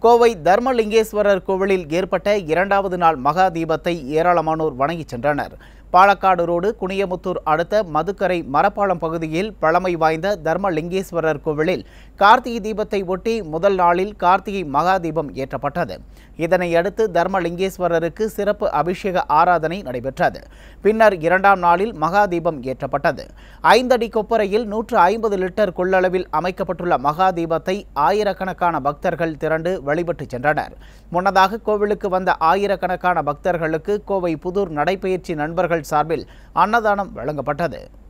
கோவை தர்மலிங்கேஸ்வரர் கோவிலில் ஏற்பட்ட இரண்டாவது நாள் மகா தீபத்தை ஏராளமானோர் வணங்கிச் சென்றனர் பாலக்காடு ரோடு குனியமுத்தூர் அடுத்த மதுக்கரை மரப்பாலம் பகுதியில் பழமை வாய்ந்த தர்மலிங்கேஸ்வரர் கோவிலில் கார்த்திகை தீபத்தை ஒட்டி முதல் நாளில் கார்த்திகை மகா தீபம் ஏற்றப்பட்டது இதனை அடுத்து தர்மலிங்கேஸ்வரருக்கு சிறப்பு அபிஷேக ஆராதனை நடைபெற்றது பின்னர் இரண்டாம் நாளில் மகா தீபம் ஏற்றப்பட்டது ஐந்தடி கொப்பரையில் நூற்று ஐம்பது லிட்டர் கொள்ளளவில் அமைக்கப்பட்டுள்ள மகா தீபத்தை ஆயிரக்கணக்கான பக்தர்கள் திரண்டு வழிபட்டு சென்றனர் முன்னதாக கோவிலுக்கு வந்த ஆயிரக்கணக்கான பக்தர்களுக்கு கோவை புதூர் நடைபயிற்சி நண்பர்கள் சார்பில் அன்னதானம் வழங்கப்பட்டது